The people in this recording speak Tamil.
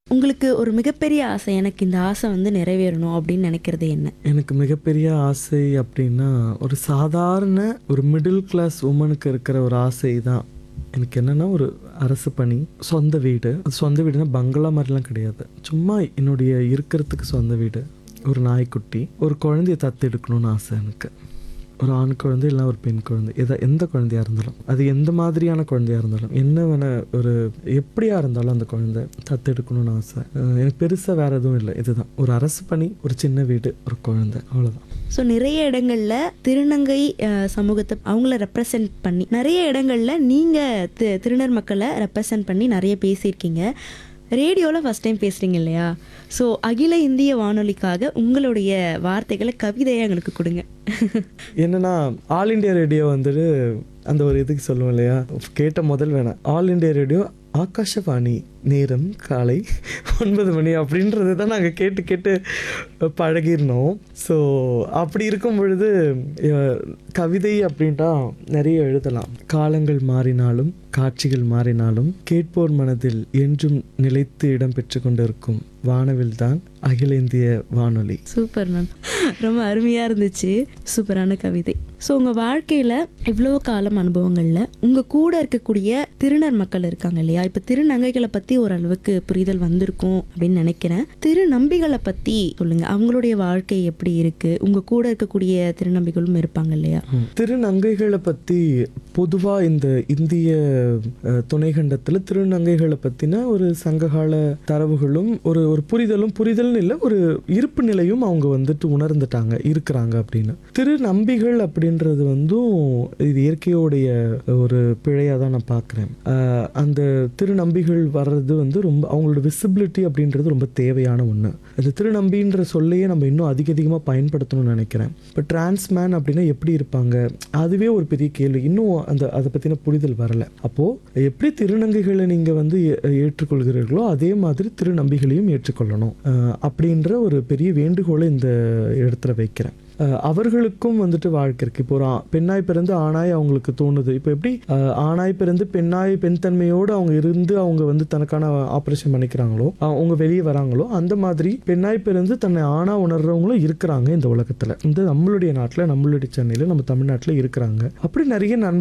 உங்களுக்கு ஒரு மிகப்பெரிய ஆசை எனக்கு இந்த ஆசை வந்து நிறைவேறணும் அப்படின்னு நினைக்கிறது என்ன எனக்கு மிகப்பெரிய ஆசை அப்படின்னா ஒரு சாதாரண ஒரு மிடில் கிளாஸ் உமனுக்கு இருக்கிற ஒரு ஆசை தான் எனக்கு என்னென்னா ஒரு அரசு பணி சொந்த வீடு அது சொந்த வீடுனா பங்களா மாதிரிலாம் கிடையாது சும்மா என்னுடைய இருக்கிறதுக்கு சொந்த வீடு ஒரு நாய்க்குட்டி ஒரு குழந்தைய தத்தெடுக்கணும்னு ஆசை எனக்கு ஒரு ஆண் குழந்தை இல்லை ஒரு பெண் குழந்தை எதை எந்த குழந்தையா இருந்தாலும் அது எந்த மாதிரியான குழந்தையா இருந்தாலும் என்ன வேண ஒரு எப்படியா இருந்தாலும் அந்த குழந்தை தத்தெடுக்கணும்னு ஆசை அஹ் எனக்கு பெருசாக வேற எதுவும் இல்லை இதுதான் ஒரு அரசு பணி ஒரு சின்ன வீடு ஒரு குழந்தை அவ்வளோதான் ஸோ நிறைய இடங்கள்ல திருநங்கை அஹ், சமூகத்தை அவங்கள ரெப்ரசன்ட் பண்ணி நிறைய இடங்கள்ல நீங்க தி- திருநர் மக்களை ரெப்ரசன்ட் பண்ணி நிறைய பேசியிருக்கீங்க ரேடியோவில் ஃபஸ்ட் டைம் பேசுகிறீங்க இல்லையா ஸோ அகில இந்திய வானொலிக்காக உங்களுடைய வார்த்தைகளை கவிதையாக எங்களுக்கு கொடுங்க என்னன்னா ஆல் இண்டியா ரேடியோ வந்துட்டு அந்த ஒரு இதுக்கு சொல்லுவோம் இல்லையா கேட்ட முதல் வேணாம் ஆல் இண்டியா ரேடியோ ஆகாஷவாணி நேரம் காலை ஒன்பது மணி அப்படின்றது தான் நாங்கள் கேட்டு கேட்டு பழகிருந்தோம் ஸோ அப்படி இருக்கும் பொழுது அஹ், கவிதை அப்படின்ட்டா நிறைய எழுதலாம் காலங்கள் மாறினாலும் காட்சிகள் மாறினாலும் கேட்போர் மனதில் என்றும் நிலைத்து இடம் பெற்று கொண்டிருக்கும் வானவில் தான் அகில இந்திய வானொலி சூப்பர் மேம் ரொம்ப அருமையாக இருந்துச்சு சூப்பரான கவிதை ஸோ உங்கள் வாழ்க்கையில் இவ்வளோ காலம் அனுபவங்களில் உங்கள் கூட இருக்கக்கூடிய திருநர் மக்கள் இருக்காங்க இல்லையா இப்போ திருநங்கைகளை பற்றி ஓரளவுக்கு புரிதல் வந்திருக்கும் அப்படின்னு நினைக்கிறேன் திருநம்பிகளை பற்றி சொல்லுங்கள் அவங்களுடைய வாழ்க்கை எப்படி இருக்குது உங்கள் கூட இருக்கக்கூடிய திருநம்பிகளும் இருப்பாங்க இல்லையா திருநங்கைகளை பற்றி பொதுவாக இந்த இந்திய அஹ், துணைக்கண்டத்தில் திருநங்கைகளை பற்றின ஒரு சங்ககால தரவுகளும் ஒரு ஒரு புரிதலும் புரிதல்னு இல்லை ஒரு இருப்பு நிலையும் அவங்க வந்துட்டு உணர்ந்துட்டாங்க இருக்கிறாங்க அப்படின்னு திருநம்பிகள் அப்படின்றது வந்தும் இது இயற்கையோடைய ஒரு பிழையாக தான் நான் பார்க்குறேன் அந்த திருநம்பிகள் வர்றது வந்து ரொம்ப அவங்களோட விசிபிலிட்டி அப்படின்றது ரொம்ப தேவையான ஒன்று அது திருநம்பின்ற சொல்லையே நம்ம இன்னும் அதிக அதிகமாக பயன்படுத்தணும்னு நினைக்கிறேன் இப்போ டிரான்ஸ்மேன் அப்படின்னா எப்படி இருப்பாங்க அதுவே ஒரு பெரிய கேள்வி இன்னும் அந்த அதை பற்றின புரிதல் வரல அப்போது எப்படி திருநங்கைகளை நீங்கள் வந்து ஏ- ஏற்றுக்கொள்கிறீர்களோ அதே மாதிரி திருநம்பிகளையும் ஏற்றுக்கொள்ளணும் அஹ் அப்படின்ற ஒரு பெரிய வேண்டுகோளை இந்த இடத்துல வைக்கிறேன் அஹ் அவர்களுக்கும் வந்துட்டு வாழ்க்கை இருக்கு இப்போ ஒரு ஆ- பெண்ணாய் பிறந்து ஆணாய் அவங்களுக்கு தோணுது இப்போ எப்படி அஹ், ஆணாய் பிறந்து பெண்ணாய் பெண் தன்மையோடு அவங்க இருந்து அவங்க வந்து தனக்கான ஆப்ரேஷன் பண்ணிக்கிறாங்களோ அவங்க வெளியே வராங்களோ அந்த மாதிரி பெண்ணாய் பிறந்து தன்னை ஆணா உணர்றவங்களும் இருக்கிறாங்க இந்த உலகத்துல இந்த நம்மளுடைய நாட்டில் நம்மளுடைய சென்னையில் நம்ம தமிழ்நாட்டில் இருக்கிறாங்க அப்படி நிறைய நன்